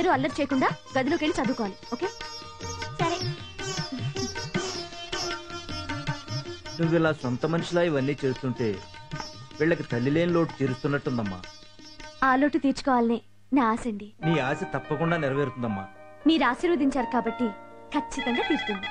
అందరూ అల్లరి చేయకుండా గదిలోకి వెళ్ళి చదువుకోవాలి ఓకే సరే నువ్వు ఇలా సొంత మనిషిలా ఇవన్నీ చేస్తుంటే వీళ్ళకి తల్లి లేని లోటు తీరుస్తున్నట్టుందమ్మా ఆ లోటు తీర్చుకోవాలనే నా ఆశ అండి నీ ఆశ తప్పకుండా నెరవేరుతుందమ్మా మీరు ఆశీర్వదించారు కాబట్టి ఖచ్చితంగా తీరుతుంది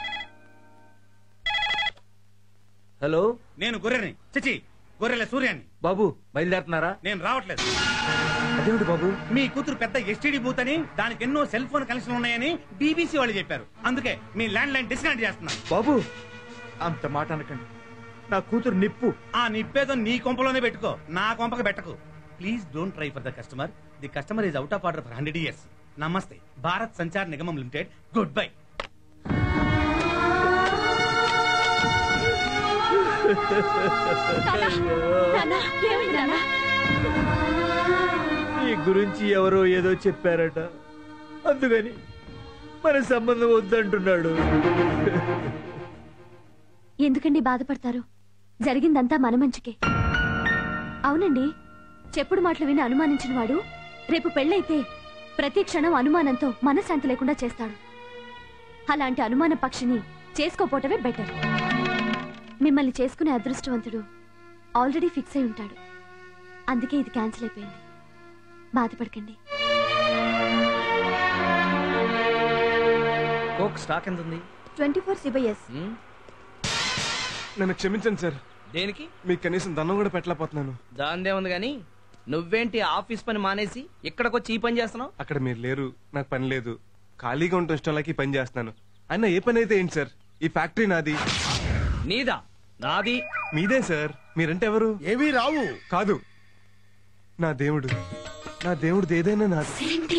హలో నేను గొర్రెని చిచి గొర్రెల సూర్యాన్ని బాబు బయలుదేరుతున్నారా నేను రావట్లేదు అదేమిటి బాబు మీ కూతురు పెద్ద ఎస్టీడీ బూత్ అని దానికి ఎన్నో సెల్ ఫోన్ కనెక్షన్ ఉన్నాయని బీబీసీ వాళ్ళు చెప్పారు అందుకే మీ ల్యాండ్ లైన్ డిస్కనెక్ట్ చేస్తున్నాను బాబు అంత మాట అనకండి నా కూతురు నిప్పు ఆ నిప్పేదో నీ కొంపలోనే పెట్టుకో నా కొంపకి పెట్టకు please don't try for the customer the customer is out of order for hundred years నమస్తే భారత్ సంచార్ నిగమం లిమిటెడ్ గుడ్ బై నీ గురించి ఎవరో ఏదో చెప్పారట అందుకని మన సంబంధం వద్దంటున్నాడు ఎందుకండి బాధపడతారు జరిగిందంతా మన మంచికే అవునండి చెప్పుడు మాటలు విని అనుమానించిన వాడు రేపు పెళ్ళైతే ప్రతి క్షణం అనుమానంతో మనశ్శాంతి లేకుండా చేస్తాడు అలాంటి అనుమాన పక్షిని చేసుకోపోవటమే బెటర్ మిమ్మల్ని చేసుకునే అదృష్టవంతుడు ఆల్రెడీ ఫిక్స్ అయి ఉంటాడు అందుకే ఇది క్యాన్సిల్ అయిపోయింది బాధపడకండి కోక్ స్టాక్ ఎంత ఉంది ట్వంటీ ఫోర్ సిబైఎస్ ఉమ్, నన్ను క్షమించండి సార్ దేనికి మీకు కనీసం దండం కూడా పెట్టలేకపోతున్నాను దాందే ఉంది గాని నువ్వేంటి ఆఫీస్ పని మానేసి ఇక్కడికొచ్చి ఈ పని చేస్తున్నావు అక్కడ మీరు లేరు నాకు పని లేదు ఖాళీగా ఉండటం ఇష్టం లేక ఈ పని చేస్తున్నాను అయినా ఏ పని అయితే ఏంటి సార్ ఈ ఫ్యాక్టరీ నాది నీదా నాది మీదే సార్ మీరంటే ఎవరు ఏవీ రావు కాదు నా దేవుడు నా దేవుడు ఏదైనా నాది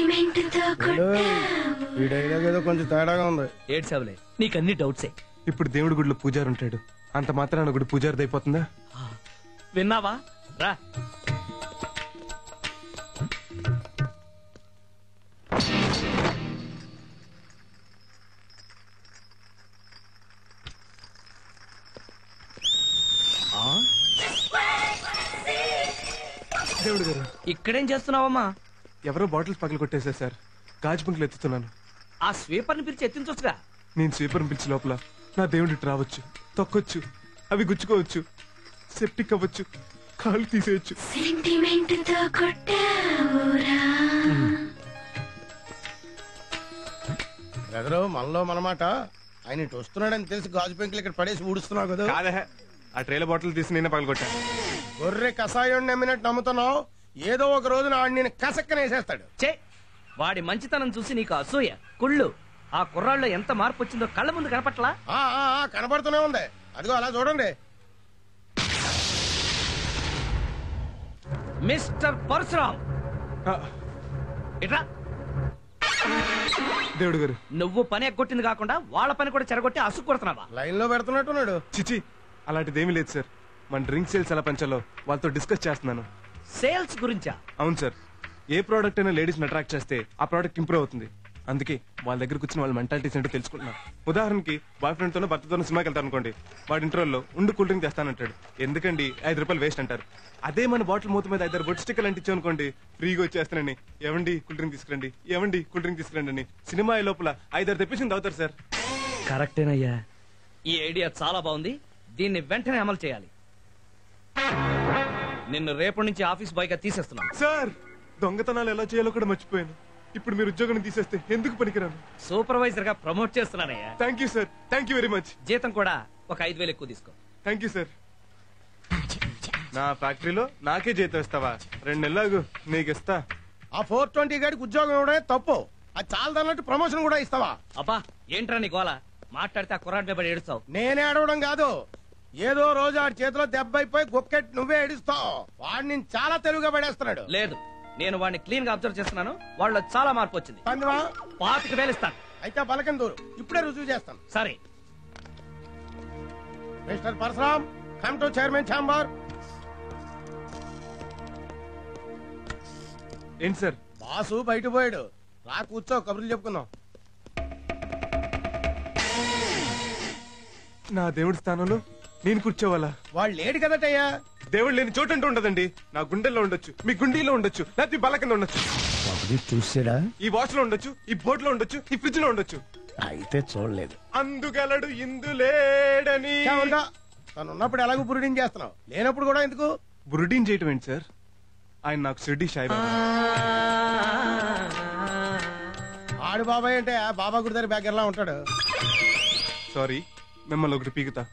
ఈ డైలాగ్ ఏదో కొంచెం తేడాగా ఉంది ఏడ్చావులే నీకన్ని డౌట్సే ఇప్పుడు దేవుడి గుడిలో పూజారి ఉంటాడు అంత మాత్రాన గుడి పూజారిది అయిపోతుందా విన్నావా రా దేవుడు గారు ఇక్కడేం చేస్తున్నావమ్మా ఎవరో బాటిల్స్ పగలు కొట్టేశారు సార్ గాజు బంకులు ఎత్తుతున్నాను ఆ స్వీపర్ని పిలిచి ఎత్తించొచ్చుగా నేను స్వీపర్ పిలిచి లోపల నా దేవుడి ఇటు రావచ్చు తొక్కొచ్చు అవి గుచ్చుకోవచ్చు సెప్టిక్ అవ్వచ్చు కాళ్ళు తీసేయచ్చు బ్రదరు మనలో మనమాట ఆయన ఇటు వస్తున్నాడని తెలిసి గాజు పెంకులు ఇక్కడ పడేసి ఊడుస్తున్నావు కదా కాదే ఆ ట్రేల బాటిల్ తీసి నేనే పగలు కొట్టా గొర్రె కషాయం నమ్మినట్టు నమ్ముతున్నావు ఏదో ఒక రోజు ఆడు నేను కసక్కనేసేస్తాడు చే వాడి మంచితనం చూసి నీకు అసూయ కుళ్ళు ఆ కుర్రాళ్ళు ఎంత మార్పు వచ్చిందో కళ్ళ ముందు కనపట్లా ఆ, ఆ, ఆ, కనబడుతూనే ఉంది అదిగో అలా చూడండి మిస్టర్ పరశురామ్ ఆ, ఇట్రా దేవుడు గారు నువ్వు పని ఎగ్గొట్టింది కాకుండా వాళ్ళ పని కూడా చెరగొట్టి అసుకు కొడుతున్నావా లైన్ లో పెడుతున్నట్టున్నాడు చిచి అలాంటిదేమీ లేదు సార్ మన డ్రింక్ సేల్స్ ఎలా పెంచాలో వాళ్ళతో డిస్కస్ చేస్తున్నాను సేల్స్ గురించా అవును సార్ ఏ ప్రోడక్ట్ అయినా లేడీస్ అట్రాక్ట్ చేస్తే ఆ ప్రోడక్ట్ ఇంప్రూవ్ అవుతుంది అందుకే వాళ్ళ దగ్గరకు వచ్చిన వాళ్ళ మెంటాలిటీస్ ఏంటో తెలుసుకుంటున్నాను ఉదాహరణకి బాయ్ ఫ్రెండ్ తోనో భర్తతోనో సినిమాకి వెళ్తాను అనుకోండి వాడి ఇంటర్వెల్లో ఉండు కూల్ డ్రింక్ తెస్తానంటాడు ఎందుకండి ఐదు రూపాయలు వేస్ట్ అంటారు అదే మన బాటిల్ మూత మీద ఐదారు బొట్ స్టిక్కలు అంటించాం అనుకోండి ఫ్రీగా వచ్చేస్తానని ఏమండి కూల్ డ్రింక్ తీసుకురండి ఏమండి కూల్ డ్రింక్ తీసుకురండి అని సినిమా అయ్యే లోపల ఐదారు తెప్పించింది అవుతారు సార్ కరెక్టేనయ్యా ఈ ఐడియా చాలా బాగుంది దీన్ని వెంటనే అమలు చేయాలి నిన్ను రేపటి నుంచి ఆఫీస్ బాయ్ గా తీసేస్తున్నాను సార్ దొంగతనాలు ఎలా చేయాలో కూడా మర్చిపోయాను ఇప్పుడు మీరు ఉద్యోగం తీసేస్తే ఎందుకు పనికిరాను సూపర్వైజర్ గా ప్రమోట్ చేస్తున్నానయ్యా thank you sir thank you very much జీతం కూడా ఒక ఐదు వేలు ఎక్కువ తీసుకో థ్యాంక్ యూ సార్ నా ఫ్యాక్టరీలో నాకే జీతం ఇస్తావా రెండు నెలలు నీకు ఇస్తా ఆ ఫోర్ ట్వంటీ గాడికి ఉద్యోగం ఇవ్వడమే తప్పు అది చాలదన్నట్టు ప్రమోషన్ కూడా ఇస్తావా అబ్బా ఏంట్రా నీ గోల మాట్లాడితే ఆ కుర్రాడి మీద పడి ఏడుస్తావు నేనే అడవడం కాదు ఏదో రోజు ఆడి చేతిలో దెబ్బ అయిపోయి గుక్కెట్ నువ్వే ఏడుస్తావు వాడిని నేను చాలా తెలుగుగా పడేస్తున్నాడు లేదు నేను వాడిని క్లీన్ గా అబ్జర్వ్ చేస్తున్నాను వాళ్ళలో చాలా మార్పు వచ్చింది పందివా పాతికి వేలిస్తాను అయితే బలకం దూరు ఇప్పుడే రుజువు చేస్తాను సరే mister Parashuram come to chairman chamber ఏంటి సార్ బాసు బయట పోయాడు రా కూర్చో కబుర్లు చెప్పుకుందాం నా దేవుడి స్థానంలో నేను కూర్చోవాలా వాళ్ళు లేడు కదటయ్యా దేవుడు లేని చోటు అంటూ ఉండదండి నా గుండెల్లో ఉండొచ్చు మీ గుండీలో ఉండొచ్చు లేకపోతే మీ బల కింద ఉండొచ్చు అది చూసాడా ఈ వాచ్ లో ఉండొచ్చు ఈ బోట్ లో ఉండొచ్చు ఈ ఫ్రిడ్జ్ లో ఉండొచ్చు అయితే చూడలేదు అందుగలడు ఇందులేడని చావుగా తను ఉన్నప్పుడు ఎలాగో బురుడిని చేస్తున్నావు లేనప్పుడు కూడా ఎందుకు బురుడీన్ చేయటం ఏంటి సార్ ఆయన నాకు షిర్డీ షాయి బాబా. ఆడు బాబాయ్ అంటే ఆ బాబా గుడి దగ్గర బ్యాగర్లా ఉంటాడు సారీ మిమ్మల్ని ఒకటి పీకుతా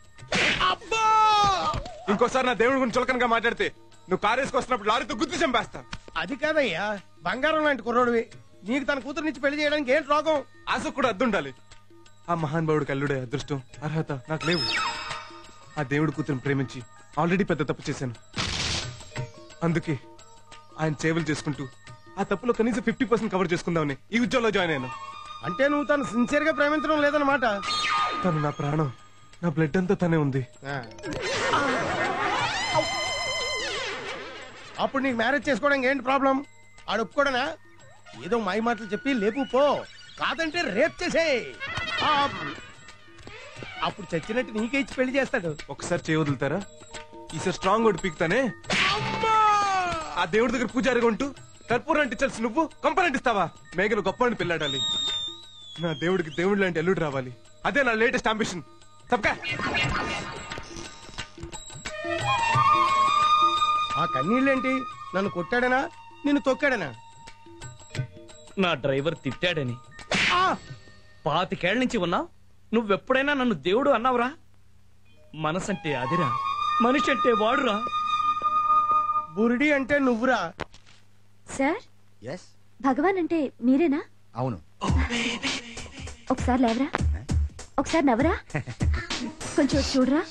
ఇంకోసారి నా దేవుడి గురించి చులకనగా మాట్లాడితే నువ్వు కారు వేసుకొస్తున్నప్పుడు లారీతో గుర్తు చంపేస్తా అది కాదయ్యా బంగారం లాంటి కుర్రోడివి నీకు తన కూతురు నుంచి పెళ్లి చేయడానికి ఏంటి రోగం ఆశకు కూడా అద్దుండాలి ఆ మహానుభావుడికి అల్లుడే అదృష్టం అర్హత నాకు లేవు ఆ దేవుడి కూతురుని ప్రేమించి ఆల్రెడీ పెద్ద తప్పు చేశాను అందుకే ఆయన సేవలు చేసుకుంటూ ఆ తప్పులో కనీసం ఫిఫ్టీ పర్సెంట్ కవర్ చేసుకుందామని ఈ ఉద్యోగంలో జాయిన్ అయ్యాను అంటే నువ్వు తను సిన్సియర్ గా ప్రేమించడం లేదన్నమాట తను నా ప్రాణం నా బ్లడ్ అంతా తనే ఉంది ఆ. అప్పుడు నీకు మ్యారేజ్ చేసుకోవడానికి ఏంటి ప్రాబ్లం ఆడు ఒప్పుకోడనా ఏదో మాయ మాటలు చెప్పి లేపు పో కాదంటే రేప్ చేసే అప్పుడు చచ్చినట్టు నీకే ఇచ్చి పెళ్లి చేస్తాడు ఒకసారి చేయ వదులుతారా ఈసారి స్ట్రాంగ్ ఒకటి పీకుతానే ఆ దేవుడి దగ్గర పూజారిగా ఉంటూ కర్పూరం అంటించాల్సి నువ్వు కంపని ఇస్తావా మేఘలు గొప్ప అని పిల్లాడాలి నా దేవుడికి దేవుడి లాంటి అల్లుడు రావాలి అదే నా లేటెస్ట్ అంబిషన్ తప్పకా ఆ కన్నీళ్ళేంటి నన్ను కొట్టాడనా నిన్ను తొక్కాడనా నా డ్రైవర్ తిట్టాడని ఆ! పాతికేళ్ల నుంచి ఉన్నావు నువ్వెప్పుడైనా నన్ను దేవుడు అన్నావురా మనసంటే అదిరా మనిషి అంటే వాడురా బురిడి అంటే నువ్వురా సార్ ఎస్ భగవాన్ అంటే మీరేనా అవును ఒకసారి లేవరా ఒకసారి నవ్వరా కొంచెం వచ్చి చూడరా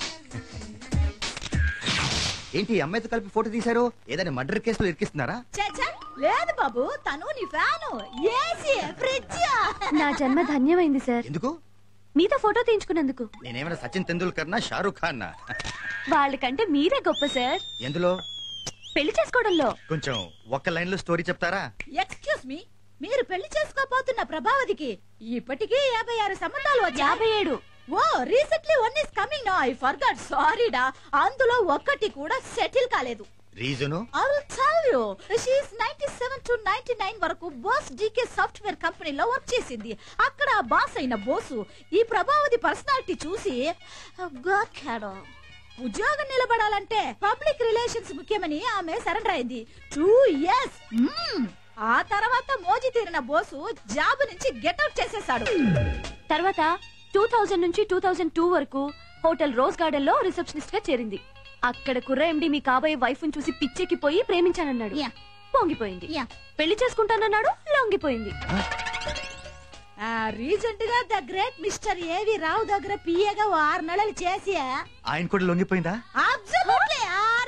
ఏంటి ఈ అమ్మాయితో కలిపి ఫోటో తీశారు ఏదైనా మర్డర్ కేసులో ఇరికిస్తున్నారా చచ్చా లేదు బాబు తను నీ ఫ్యాను ఏసీ ఫ్రిడ్జ్ నా జన్మ ధన్యమైంది సార్ ఎందుకు మీతో ఫోటో తీయించుకున్నందుకు నేనేమైనా సచిన్ తెందూల్కర్ నా షారూక్ ఖాన్ నా వాళ్ళకంటే మీరే గొప్ప సార్ ఎందులో పెళ్లి చేసుకోవడంలో కొంచెం ఒక్క లైన్ లో స్టోరీ చెప్తారా ఎక్స్క్యూజ్ మీ మీరు పెళ్లి చేసుకోబోతున్న ప్రభావతికి ఇప్పటికీ యాభై ఆరు సంబంధాలు వచ్చాయి యాభై ఏడు oh recently one is coming no I forgot సారీడా అందులో ఒక్కటి కూడా సెటిల్ కాలేదు reason I will tell you she is 97 to 99 వరకు బాస్ డీకే సాఫ్ట్వేర్ కంపెనీలో వర్క్ చేసింది అక్కడ బాస్ అయిన బోసు ఈ ప్రభావతి పర్సనాలిటీ చూసి గాకాడు ఉద్యోగం నిలబడాలంటే పబ్లిక్ రిలేషన్స్ ముఖ్యమని ఆమె సరెండర్ అయింది టూ ఇయర్స్ ఆ తర్వాత మోజీ తీరిన బోసు జాబ్ నుంచి గెట్అవుట్ చేసేశాడు తర్వాత టూ థౌజండ్ నుంచి టూ థౌజండ్ టూ వరకు హోటల్ రోజ్ గార్డెన్ లో రిసెప్షనిస్ట్ గా చేరింది అక్కడ కుర్ర ఎండి మీ కాబోయే వైఫ్ చూసి పిచ్చెక్కిపోయి ప్రేమించానన్నాడు యా. పొంగిపోయింది యా. పెళ్లి చేసుకుంటానన్నాడు లొంగిపోయింది రీసెంట్ గా the great mister A V Rao దగ్గర పిఏగా ఓ ఆరు నెలలు చేసి ఆయన కూడా లొంగిపోయిందా అబ్సల్యూట్లీ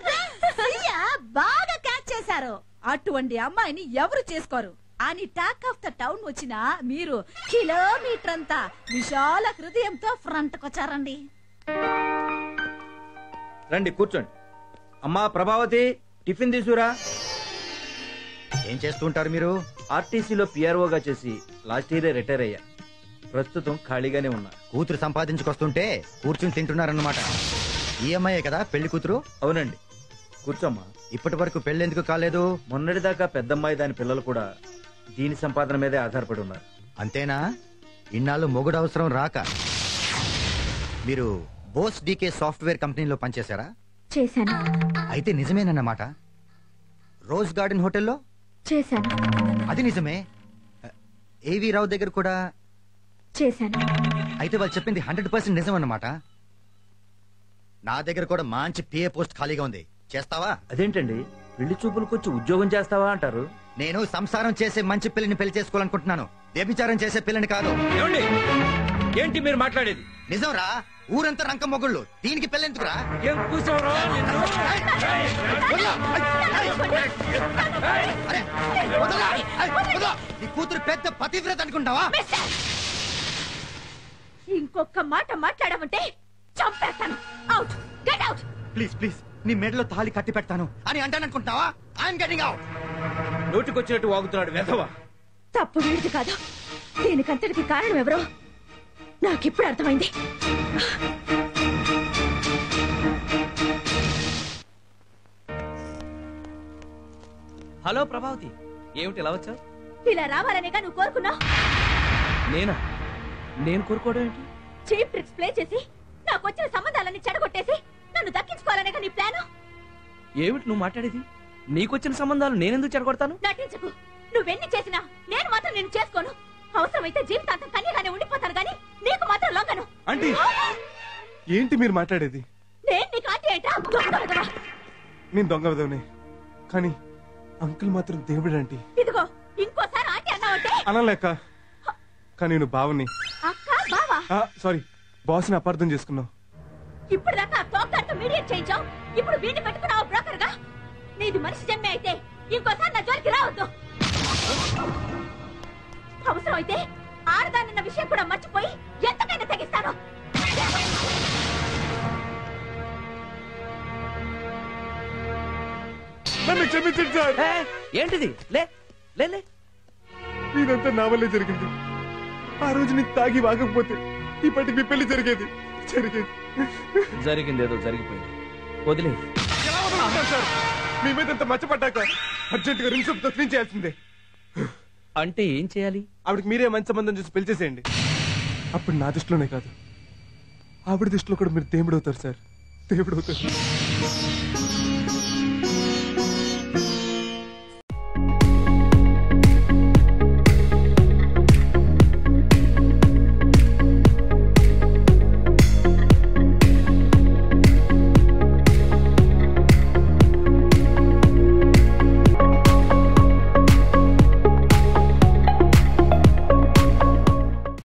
బాగా క్యాచ్ చేశారు అటువంటి అమ్మాయిని ఎవరు చేసుకోరు అని టాక్ ఆఫ్ ద టౌన్ వచ్చిన మీరు కిలోమీటర్ అంతా విశాల హృదయంతో ఫ్రంట్ కొచ్చారండి రండి కూర్చోండి అమ్మా ప్రభావతి టిఫిన్ తీసుకురా ఏం చేస్తూ ఉంటారు మీరు ఆర్టీసీలో పిఆర్ఓగా చేసి లాస్ట్ ఇయర్ రిటైర్ అయ్యా ప్రస్తుతం ఖాళీగానే ఉన్నా కూతురు సంపాదించుకొస్తుంటే కూర్చుని తింటున్నారన్నమాట ఈఎంఐ కదా పెళ్లి కూతురు అవునండి కూర్చోమ్మా ఇప్పటి వరకు పెళ్లి ఎందుకు కాలేదు మొన్నటిదాకా పెద్దమ్మాయి దాని పిల్లలు కూడా దీని సంపాదన మీదే ఆధారపడి ఉన్నారు అంతేనా ఇన్నాళ్ళు మొగుడు అవసరం రాక మీరు బోస్ డీకే సాఫ్ట్వేర్ కంపెనీలో పనిచేశారా చేశాను అయితే నిజమేనన్నమాట రోజ్ గార్డెన్ హోటల్లో చేశాను అది నిజమే ఏవి రావు దగ్గర కూడా చేశాను అయితే వాళ్ళు చెప్పింది హండ్రెడ్ పర్సెంట్ నిజం అన్నమాట నా దగ్గర కూడా మంచి పిఏ పోస్ట్ ఖాళీగా ఉంది చేస్తావా అదేంటండి పెళ్లి చూపులకు వచ్చి ఉద్యోగం చేస్తావా అంటారు నేను సంసారం చేసే మంచి పిల్లని పెళ్లి చేసుకోవాలనుకుంటున్నాను వ్యభిచారం చేసే పిల్లని కాదు ఏమండి ఏంటి మీరు మాట్లాడేది నిజం రా ఊరంతా రంక మొగుళ్ళు దీనికి పెళ్ళెందుకురా ఏం కూర్చోవరా నిన్ను? అరే, వదలరా. ఏయ్, వదలు. నీ కూతురు పెద్ద పతివ్రత అనుకుంటావా ఇంకొక మాట మాట్లాడమంటే చంపేస్తాను out get out please please నీ మెడలో తాళి కట్టి పెడతాను అని అంటాననుకుంటావా ఐఎమ్ గెటింగ్ అవుట్ నోటికొచ్చినట్టు వాగుతున్నాడు వెధవా తప్పు వీడిది కాదు దీనికంతటికి కారణం ఎవరో నాకిప్పుడు అర్థమైంది హలో ప్రభావతి ఏమిటి ఇలా వచ్చావు ఇలా రావాలనేగా నువ్వు కోరుకున్నావు నేనా నేను కోరుకోవడం ఏంటి చీప్ ట్రిక్స్ ప్లే చేసి నాకు వచ్చిన సంబంధాలన్నీ చెడగొట్టేసి నన్ను దక్కించుకోవాలనేగా నీ ప్లాను ఏమిటి నువ్వు మాట్లాడేది నీకొచ్చిన సంబంధాలు నేనెందుకు చెడగొడతాను నటించకు నువ్వెన్ని చేసినా నేను మాత్రం నేను చేసుకోను అవసరమైతే జీవితాంతం కన్యగానే ఉండిపోతాను గాని నీకు మాత్రం లొంగను ఆంటీ ఏంటి మీరు మాట్లాడేది నేను నీకు ఆంటీ ఏంటా దొంగ విధవా. నేను దొంగ విధవనే కానీ అంకుల్ మాత్రం దేవుడు ఆంటీ ఇదిగో ఇంకోసారి ఆంటీ అన్నావంటే అనలేక కానీ నేను బావుని అక్క బావా సారీ బాస్ని అపార్థం చేసుకున్నావు ఇప్పుడు దాకా తోకతో మీడియేట్ చేయించావు ఇప్పుడు వీడిని పెట్టుకున్నావు బ్రోకర్ గా నీది మనిషి జన్మే అయితే ఇంకోసారి నా జోలికి రావద్దు అవసరం అయితే ఆడదానన్న విషయం కూడా మర్చిపోయి ఎంతకైనా తెగిస్తాను నన్ను క్షమించండి సార్ ఏ, ఏంటిది లే లే లే ఇదంతా నా వల్లే జరిగింది ఆ రోజు నీకు తాగి వాగకపోతే ఇప్పటికి మీ పెళ్లి జరిగేది జరిగేది జరిగింది ఏదో జరిగిపోయింది వదిలే ఎలా వదలగొట్టారు సార్ మీ మీద ఇంత మచ్చపడ్డాక అర్జెంట్ గా రింగ్ సబ్ దర్శనం చేయాల్సిందే అంటే ఏం చేయాలి ఆవిడకి మీరే మంచి సంబంధం చూసి పెళ్లి చేసేయండి అప్పుడు నా దృష్టిలోనే కాదు ఆవిడ దృష్టిలో కూడా మీరు దేవుడు అవుతారు సార్ దేవుడు అవుతారు